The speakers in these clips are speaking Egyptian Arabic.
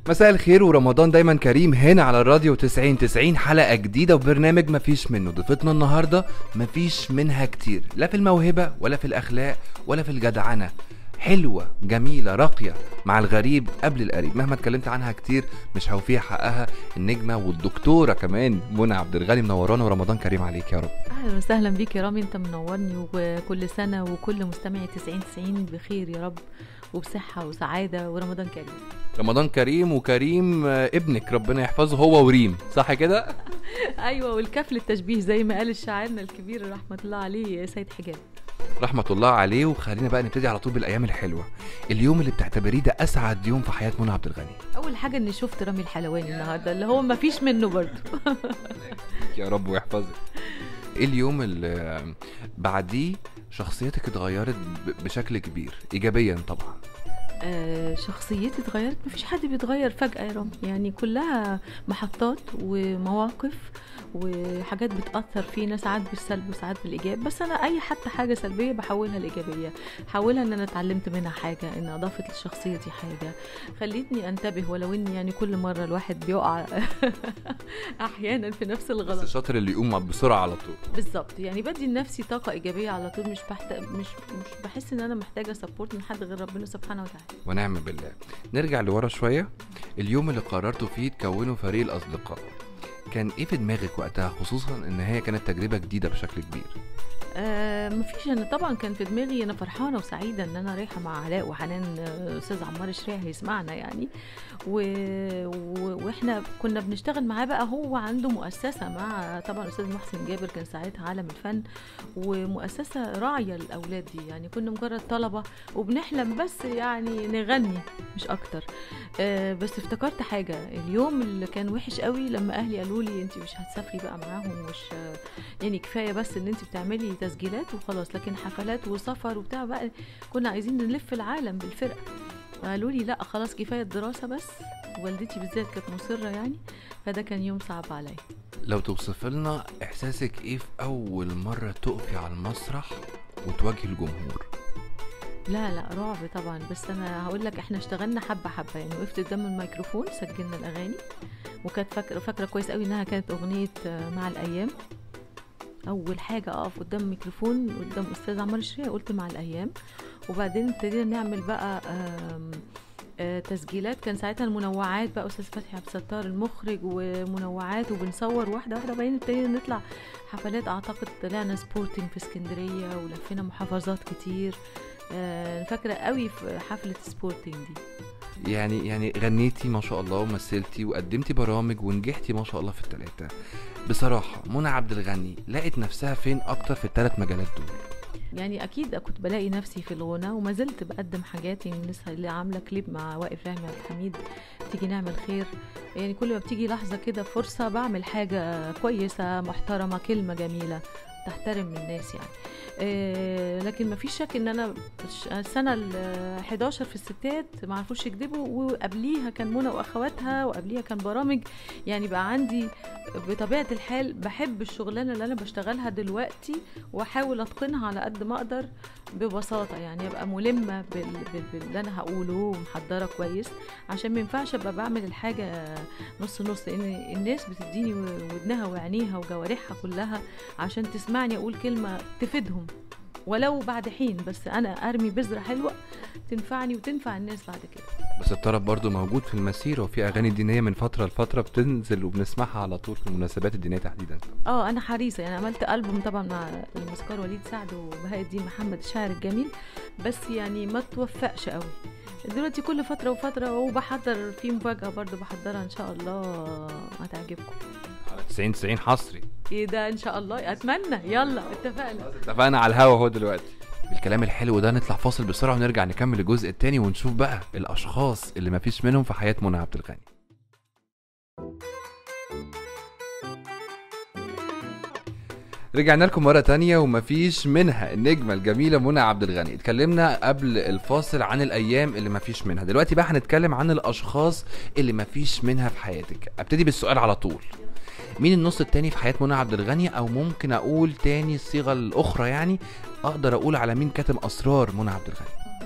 مساء الخير ورمضان دايما كريم هنا على الراديو 90 90 حلقة جديدة وبرنامج مفيش منه ضيفتنا النهاردة مفيش منها كتير لا في الموهبة ولا في الأخلاق ولا في الجدعنة حلوة جميلة راقية مع الغريب قبل القريب مهما اتكلمت عنها كتير مش هوفيها حقها النجمة والدكتورة كمان منى عبد الغني منورانا ورمضان كريم عليك يا رب اهلا وسهلا بيك يا رامي انت منورني وكل سنه وكل مستمعي 90 90 بخير يا رب وبصحه وسعاده ورمضان كريم رمضان كريم وكريم آه، ابنك ربنا يحفظه هو وريم صح كده؟ ايوه والكف للتشبيه زي ما قال شاعرنا الكبير رحمه الله عليه سيد حجاب رحمة الله عليه وخلينا بقى نبتدي على طول بالأيام الحلوة اليوم اللي بتعتبريه ده أسعد يوم في حياة منى عبد الغني اول حاجه اني شفت رامي الحلواني النهارده اللي هو ما فيش منه برضه يا رب ويحفظك ايه اليوم اللي بعديه شخصيتك اتغيرت ب- بشكل كبير ايجابيا طبعا آه، شخصيتي اتغيرت مفيش حد بيتغير فجأة يا رامي يعني كلها محطات ومواقف وحاجات بتأثر فينا ساعات بالسلب وساعات بالإيجاب بس أنا أي حتى حاجة سلبية بحولها لإيجابية حولها إن أنا اتعلمت منها حاجة إن أضافت لشخصيتي حاجة خلتني أنتبه ولو إن يعني كل مرة الواحد بيقع أحيانا في نفس بس الغلط الشاطر اللي يقوم بسرعة على طول بالظبط يعني بدي لنفسي طاقة إيجابية على طول مش بحت... مش مش بحس إن أنا محتاجة سبورت من حد غير ربنا سبحانه وتعالى ونعم بالله نرجع لورا شوية اليوم اللي قررتوا فيه تكونوا فريق الأصدقاء كان ايه في دماغك وقتها خصوصا ان هي كانت تجربة جديدة بشكل كبير آه مفيش انا طبعا كان في دماغي انا فرحانه وسعيده ان انا رايحه مع علاء وحنان آه، استاذ عمار الشريع هيسمعنا يعني و... و... واحنا كنا بنشتغل معاه بقى هو عنده مؤسسه مع طبعا استاذ محسن جابر كان ساعتها عالم الفن ومؤسسه راعيه الاولاد دي يعني كنا مجرد طلبه وبنحلم بس يعني نغني مش اكتر آه بس افتكرت حاجه اليوم اللي كان وحش قوي لما اهلي قالوا لي انت مش هتسافري بقى معاهم مش آه، يعني كفايه بس ان انت بتعملي تسجيلات وخلاص لكن حفلات وسفر وبتاع بقى كنا عايزين نلف العالم بالفرقه قالوا لي لا خلاص كفايه الدراسه بس والدتي بالذات كانت مصره يعني فده كان يوم صعب عليا لو توصف لنا احساسك ايه في اول مرة تقفي على المسرح وتواجهي الجمهور لا لا رعب طبعا بس انا هقول لك احنا اشتغلنا حبه حبه يعني وقفت قدام الميكروفون سجلنا الاغاني وكانت فاكره فاكره كويس قوي انها كانت اغنيه آه، مع الايام اول حاجه اقف قدام الميكروفون قدام استاذ عمار الشريع قلت مع الايام وبعدين ابتدينا نعمل بقى آم، آه، تسجيلات كان ساعتها المنوعات بقى استاذ فتحي عبد الستار المخرج ومنوعات وبنصور واحده واحده وبعدين ابتدينا نطلع حفلات اعتقد طلعنا سبورتنج في اسكندريه ولفينا محافظات كتير آه، فاكره قوي في حفله سبورتنج دي يعني يعني غنيتي ما شاء الله ومثلتي وقدمتي برامج ونجحتي ما شاء الله في التلاتة بصراحة منى عبد الغني لقت نفسها فين أكتر في التلات مجالات دول يعني اكيد كنت بلاقي نفسي في الغنى وما زلت بقدم حاجات يعني لسه اللي عامله كليب مع وائل فهمي عبد الحميد تيجي نعمل خير يعني كل ما بتيجي لحظه كده فرصه بعمل حاجه كويسه محترمه كلمه جميله تحترم الناس يعني آه لكن ما فيش شك ان انا ش- السنه ال 11 في الستات ما عرفوش يكذبوا وقبليها كان منى واخواتها وقبليها كان برامج يعني بقى عندي بطبيعه الحال بحب الشغلانه اللي انا بشتغلها دلوقتي واحاول اتقنها على قد ما اقدر ببساطه يعني ابقى ملمه بال... بال... باللي انا هقوله ومحضره كويس عشان ما ينفعش ابقى بعمل الحاجه نص نص لان الناس بتديني ودنها وعينيها وجوارحها كلها عشان تسمعني اقول كلمه تفيدهم ولو بعد حين بس انا ارمي بذره حلوه تنفعني وتنفع الناس بعد كده بس الطرب برضو موجود في المسيرة وفي أغاني دينية من فترة لفترة بتنزل وبنسمعها على طول في المناسبات الدينية تحديدا اه انا حريصه يعني عملت البوم طبعا مع الموسيقار وليد سعد وبهاء الدين محمد الشاعر الجميل بس يعني ما توفقش قوي دلوقتي كل فتره وفتره وبحضر في مفاجاه برضو بحضرها ان شاء الله هتعجبكم على 90 90 حصري ايه ده ان شاء الله اتمنى يلا اتفقنا اتفقنا على الهوا اهو دلوقتي بالكلام الحلو ده نطلع فاصل بسرعة ونرجع نكمل الجزء التاني ونشوف بقى الأشخاص اللي مفيش منهم في حياة منى عبد الغني رجعنا لكم مرة تانية ومفيش منها النجمة الجميلة منى عبد الغني اتكلمنا قبل الفاصل عن الأيام اللي مفيش منها دلوقتي بقى هنتكلم عن الأشخاص اللي مفيش منها في حياتك ابتدي بالسؤال على طول مين النص التاني في حياة منى عبد الغني أو ممكن أقول تاني الصيغة الأخرى يعني أقدر أقول على مين كاتم أسرار منى عبد الغني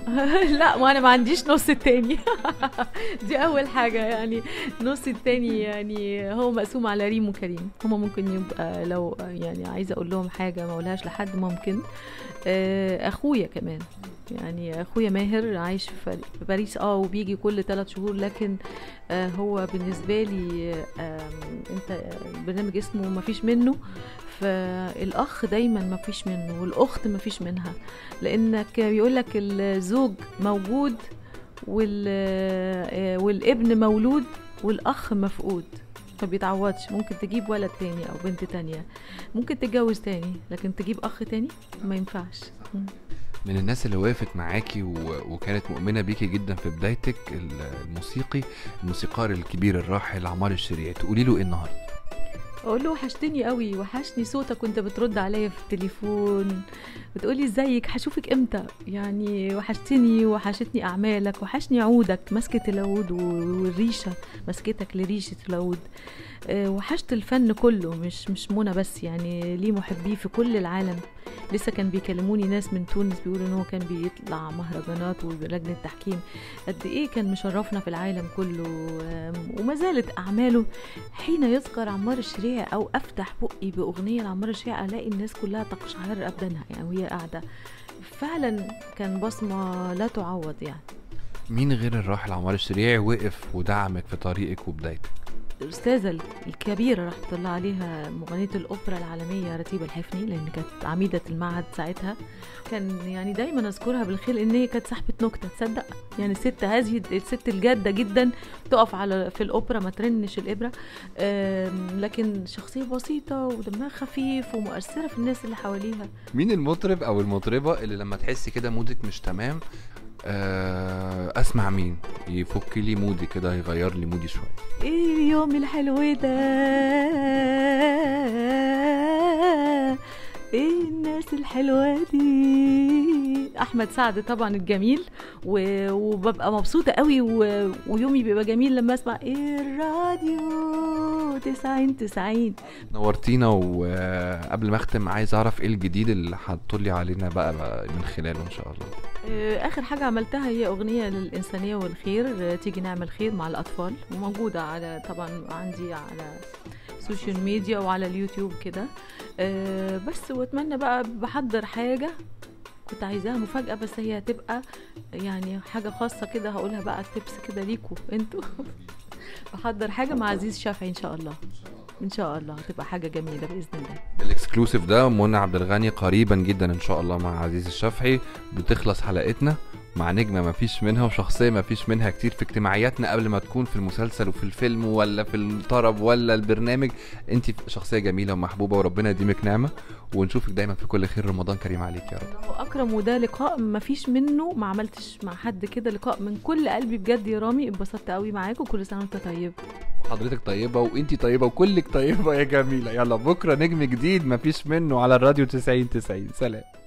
لا ما انا ما عنديش نص التاني دي اول حاجه يعني نص التاني يعني هو مقسوم على ريم وكريم هما ممكن يبقى لو يعني عايزه اقول لهم حاجه ما اقولهاش لحد ممكن آه، اخويا كمان يعني اخويا ماهر عايش في في باريس اه وبيجي كل ثلاث شهور لكن آه هو بالنسبه لي آه انت برنامج اسمه ما فيش منه فالاخ دايما ما فيش منه والاخت ما فيش منها لانك بيقول لك الزوج موجود وال آه، والابن مولود والاخ مفقود ما بيتعوضش ممكن تجيب ولد تاني او بنت تانية ممكن تتجوز تاني لكن تجيب اخ تاني ما ينفعش مم. من الناس اللي وقفت معاكي و... وكانت مؤمنه بيكي جدا في بدايتك ال- الموسيقي الموسيقار الكبير الراحل عمار الشريعي تقولي له ايه النهارده اقول له وحشتني قوي وحشني صوتك وانت بترد عليا في التليفون بتقولي ازيك هشوفك امتى يعني وحشتني وحشتني اعمالك وحشني عودك مسكة العود و- والريشة مسكتك لريشة العود آه، وحشت الفن كله مش مش منى بس يعني ليه محبيه في كل العالم لسه كان بيكلموني ناس من تونس بيقولوا ان هو كان بيطلع مهرجانات ولجنة تحكيم قد ايه كان مشرفنا في العالم كله آم، وما زالت اعماله حين يذكر عمار الشريعي او افتح بقي باغنيه لعمار الشريعي الاقي الناس كلها تقشعر ابدانها يعني وهي قاعده فعلا كان بصمه لا تعوض يعني مين غير الراحل عمار الشريعي وقف ودعمك في طريقك وبدايتك الاستاذه الكبيره رحمه الله عليها مغنيه الاوبرا العالميه رتيبه الحفني لان كانت عميده المعهد ساعتها كان يعني دايما اذكرها بالخير ان هي كانت صاحبه نكته تصدق يعني الست هذه الست الجاده جدا تقف على في الاوبرا ما ترنش الابره آم، لكن شخصيه بسيطه ودمها خفيف ومؤثره في الناس اللي حواليها مين المطرب او المطربه اللي لما تحسي كده مودك مش تمام آه، اسمع مين يفك لي مودي كده يغير لي مودي شويه ايه اليوم الحلو ده ايه الناس الحلوة دي احمد سعد طبعا الجميل و... وببقى مبسوطة قوي و... ويومي بيبقى جميل لما اسمع ايه الراديو تسعين تسعين نورتينا وقبل ما اختم عايز اعرف ايه الجديد اللي هتطلي علينا بقى, بقى من خلاله ان شاء الله آه، اخر حاجه عملتها هي اغنيه للانسانيه والخير آه، تيجي نعمل خير مع الاطفال وموجوده على طبعا عندي على السوشيال ميديا وعلى اليوتيوب كده آه، بس واتمنى بقى بحضر حاجه كنت عايزاها مفاجاه بس هي هتبقى يعني حاجه خاصه كده هقولها بقى تبس كده ليكوا انتوا بحضر حاجه مع عزيز شافعي ان شاء الله ان شاء الله هتبقى حاجه جميله باذن الله الاكسكلوسيف ده منى عبد الغني قريبا جدا ان شاء الله مع عزيز الشافعي بتخلص حلقتنا مع نجمة ما فيش منها وشخصية ما فيش منها كتير في اجتماعياتنا قبل ما تكون في المسلسل وفي الفيلم ولا في الطرب ولا البرنامج انت شخصية جميلة ومحبوبة وربنا يديمك نعمة ونشوفك دايما في كل خير رمضان كريم عليك يا رب الله اكرم وده لقاء ما فيش منه ما عملتش مع حد كده لقاء من كل قلبي بجد يا رامي اتبسطت قوي معاك وكل سنه وانت طيب حضرتك طيبة وانتي طيبة وكلك طيبة يا جميلة يلا بكرة نجم جديد ما فيش منه على الراديو 90 90 سلام